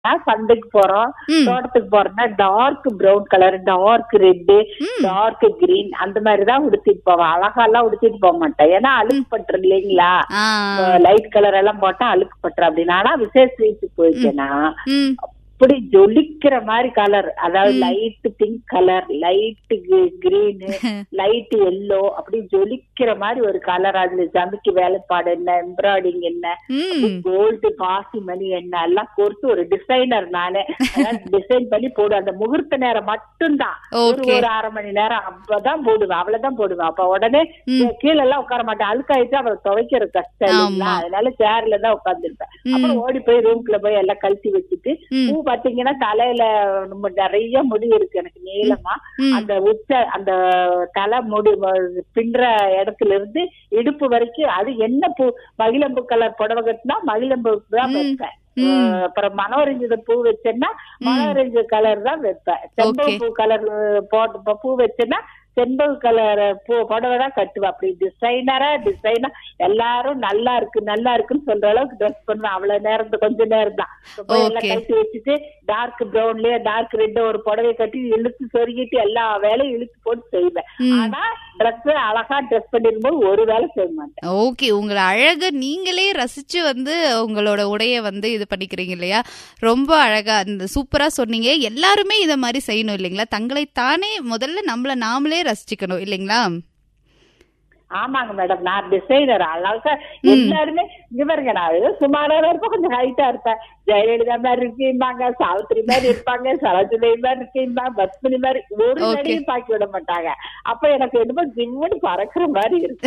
சந்தைக்கு போறோம் ம். தோட்டத்துக்கு போறோம்னா dark brown colour dark red ம். டார்க் கிரீன் அந்த மாதிரி தான் உடுத்திட்டு போவேன் அழகா எல்லாம் உடுத்திட்டு போக மாட்டேன் ஏன்னா அழுக்கு பட்டுரு இல்லைங்களா ஆ லைட் கலர் எல்லாம் போட்டா அழுக்கு பட்டுரு அப்படின்னு ஆனா விசேஷ வீட்டுக்கு போயிட்டேன்னா ம் அப்படி ஜொலிக்கிற மாதிரி கலர் அதாவது light pink colour light green light yellow அப்படி ஜொலிக்கிற மாதிரி ஒரு கலர் அதுல ஜமிக்கு வேலைப்பாடு என்ன எம்ப்ராய்டிங் என்ன ம் கோல்டு பாசி மணி என்ன எல்லாம் கொடுத்து ஒரு டிசைனர் நானே டிசைன் பண்ணி போடுவேன் அந்த முகூர்த்த நேரம் மட்டும்தான் ஒரு Okay. ஒரு அரை மணி நேரம் அப்பதான் போடுவேன் அவ்வளவுதான் போடுவேன் அப்ப உடனே கீழே எல்லாம் உட்கார மாட்டேன் அழுக்காயிட்டு அப்புறம் துவைக்கிற கஷ்டம் இல்லைங்களா ஆமா. அதனால சேர்ல தான் உட்கார்ந்துருப்பேன் அப்புறம் ஓடி போய் ரூம்குள்ள போய் எல்லாம் கழட்டி வச்சுட்டு ம். பூ பாத்தீங்கன்னா தலையில நம்ம நிறைய முடி இருக்கு எனக்கு நீளமா ம். அந்த உச்ச அந்த தலை முடி வ- பின்ற இடத்துல இருந்து இடுப்பு வரைக்கும் அது என்ன பூ மகிழம்பு கலர் புடவை கட்டினா மகிழம்பு தான் வைப்பேன் அஹ் அப்புறம் மனோரஞ்சித பூ வச்சேன்னா மனோரஞ்சு கலர் தான் வைப்பேன் செம்பக பூ கலர் போட்டு பூ வச்சேன்னா செம்பக கலர் பூ புடவை தான் கட்டுவேன் அப்படி டிசைனரா டிசைனா எல்லாரும் நல்லா இருக்கு நல்லா இருக்குன்னு சொல்ற அளவுக்கு ட்ரெஸ் பண்ணுவேன் அவ்வளவு நேரம் கொஞ்ச நேரம் தான் போய் எல்லாம் Okay. கழட்டி வச்சுட்டு டார்க் பிரவுன்லயே டார்க் ரெட் ஒரு புடவை கட்டி இழுத்து சொருகிட்டு எல்லா வேலையும் இழுத்து போட்டு செய்வேன் ஆனா ட்ரெஸ் அழகா ட்ரெஸ் பண்ணிருக்கும்போது ஒரு வேலை செய்ய மாட்டேன் ஓகே உங்களை அழக நீங்களே ரசிச்சு வந்து உங்களோட உடைய வந்து இது பண்ணிக்கிறீங்க இல்லையா ரொம்ப அழகா இந்த சூப்பரா சொன்னீங்க எல்லாருமே இத மாதிரி செய்யணும் இல்லைங்களா தங்களை தானே முதல்ல நம்மள நாமளே ரசிச்சுக்கணும் இல்லைங்களா ஆமாங்க மேடம் நான் டிசைனர் அழகா எல்லாருமே இங்க பாருங்க நான் ஏதோ சுமாரா இருப்பேன் கொஞ்சம் ஹைட்டா இருப்பேன் ஜெயலலிதா மாதிரி இருக்கீம்பாங்க சாவித்திரி மாதிரி இருப்பாங்க சரோஜினி மாதிரி இருக்கீம்பாங்க பத்மினி மாதிரி ஒரு Okay. நடிகையும் பாக்கி விட மாட்டாங்க அப்ப எனக்கு என்னமோ ஜிம்முன்னு பறக்குற மாதிரி இருக்கு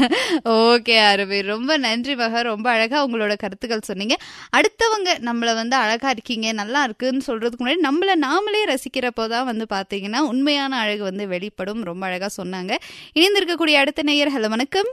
ஓகே அருவி ரொம்ப நன்றி மகா ரொம்ப அழகா உங்களோட கருத்துக்கள் சொன்னீங்க அடுத்தவங்க நம்மள வந்து அழகா இருக்கீங்க நல்லா இருக்குன்னு சொல்றதுக்கு முன்னாடி நம்மள நாமளே ரசிக்கிறப்போ தான் வந்து பாத்தீங்கன்னா உண்மையான அழகு வந்து வெளிப்படும் ரொம்ப அழகா சொன்னாங்க இணைந்திருக்கக்கூடிய அடுத்த நேயர் ஹலோ வணக்கம்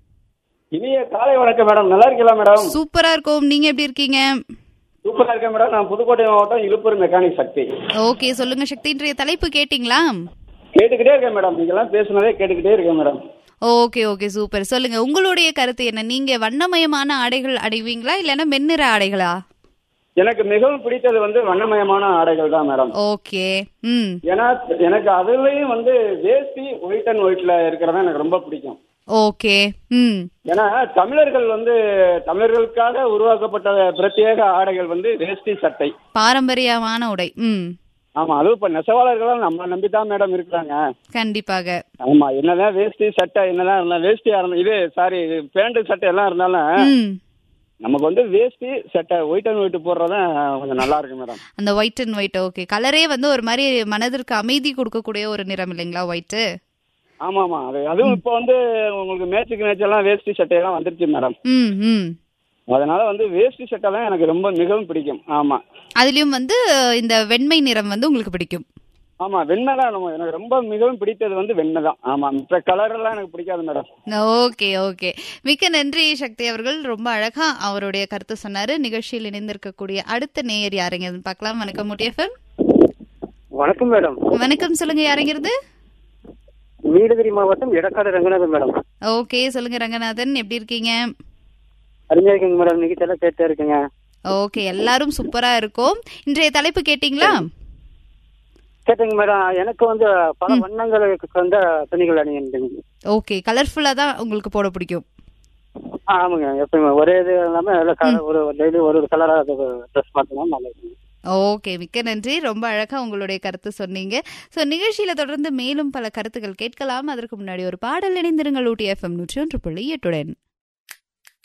இனிய காலை வணக்கம் மேடம் நல்லா இருக்கீங்களா மேடம் சூப்பரா இருக்கும் நீங்க எப்படி இருக்கீங்க சூப்பரா இருக்கேன் மேடம் நான் புதுக்கோட்டை மாவட்டம் இழுப்பூர் மெக்கானிக் சக்தி ஓகே சொல்லுங்க சக்தி இன்றைய தலைப்பு கேட்டிங்களா கேட்டுக்கிட்டே இருக்கேன் மேடம் நீங்கெல்லாம் பேசுனதே கேட்டுக்கிட்டே இருக்கேன் மேடம் ஓகே ஓகே சூப்பர் சொல்லுங்க உங்களுடைய கருத்து என்ன நீங்க வண்ணமயமான ஆடைகள் அடைவீங்களா இல்லைன்னா மென்னிற ஆடைகளா எனக்கு மிகவும் பிடித்தது வந்து வண்ணமயமான ஆடைகள் தான் மேடம் ஓகே ம் ஏன்னா எனக்கு அதுலயும் வந்து வேஷ்டி ஒயிட் அண்ட் ஒயிட்ல இருக்கிறதா எனக்கு ரொம்ப பிடிக்கும் ஓகே ம் ஏன்னா தமிழர்கள் வந்து தமிழர்களுக்காக உருவாக்கப்பட்ட பிரத்யேக ஆடைகள் வந்து வேஷ்டி சட்டை பாரம்பரியமான உடை ம் ஆமா அதுவும் இப்ப நெசவாளர்களும் நம்ம நம்பிதான் மேடம் இருக்கிறாங்க கண்டிப்பாக ஆமா என்னதான் வேஷ்டி சட்டை என்னதான் இருந்தாலும் வேஷ்டியா இருந்தாலும் இது சாரி பேண்ட் சட்டை எல்லாம் இருந்தாலும் ம் நமக்கு வந்து வேஷ்டி சட்டை ஒயிட் அண்ட் ஒயிட் போடுறதான் கொஞ்சம் நல்லா இருக்கு மேடம் அந்த ஒயிட் அண்ட் ஒயிட் ஓகே கலரே வந்து ஒரு மாதிரி மனதிற்கு அமைதி கொடுக்கக்கூடிய ஒரு நிறம் இல்லைங்களா ஒயிட்டு ஆமா ஆமா அது அதுவும் இப்போ வந்து உங்களுக்கு மேட்சுக்கு மேட்ச் எல்லாம் வேஷ்டி சட்டையெல்லாம் வந்துருச்சு மேடம் ம் ம் அதனால வந்து வேஷ்டி சட்டை தான் எனக்கு ரொம்ப மிகவும் பிடிக்கும் ஆமா அதுலயும் வந்து இந்த வெண்மை நிறம் வந்து உங்களுக்கு பிடிக்கும் ஆமா வெண்ணெய் தான் நம்ம எனக்கு ரொம்ப மிகவும் பிடித்தது வந்து வெண்ணெய் தான் ஆமா மற்ற கலர் எல்லாம் எனக்கு பிடிக்காது மேடம் ஓகே ஓகே மிக்க நன்றி சக்தி அவர்கள் ரொம்ப அழகா அவருடைய கருத்து சொன்னாரு நிகழ்ச்சியில் இணைந்திருக்கக்கூடிய அடுத்த நேயர் யாருங்க பார்க்கலாம் வணக்கம் முட்டியஃபன் வணக்கம் மேடம் வணக்கம் சொல்லுங்க யாருங்கிறது நீலகிரி மாவட்டம் எடக்காடு ரங்கநாதன் மேடம் ஓகே சொல்லுங்க ரங்கநாதன் எப்படி இருக்கீங்க அருமையா இருக்குங்க மேடம் இன்னைக்கு எல்லாம் கேட்டே இருக்குங்க ஓகே எல்லாரும் சூப்பரா இருக்கும் இன்றைய தலைப்பு கேட்டிங்களா கேட்டுங்க மேடம் எனக்கு வந்து பல வண்ணங்களுக்கு வந்த துணிகள் அணியுங்க ஓகே கலர்ஃபுல்லா தான் உங்களுக்கு போட பிடிக்கும் ஆமாங்க எப்பயுமே ஒரே இது இல்லாம எல்லாம் colour- ஒரு டெய்லி ஒரு ஒரு கலரா ட்ரெஸ் மாத்தினா நல்லா இருக்குங்க ஓகே மிக்க நன்றி ரொம்ப அழகா உங்களுடைய கருத்து சொன்னீங்க ஸோ நிகழ்ச்சியில தொடர்ந்து மேலும் பல கருத்துக்கள் கேட்கலாம் அதற்கு முன்னாடி ஒரு பாடல் இணைந்திருங்கள் ஊட்டி எஃப்எம் நூற்றி ஒன்று புள்ளி எட்டுடன்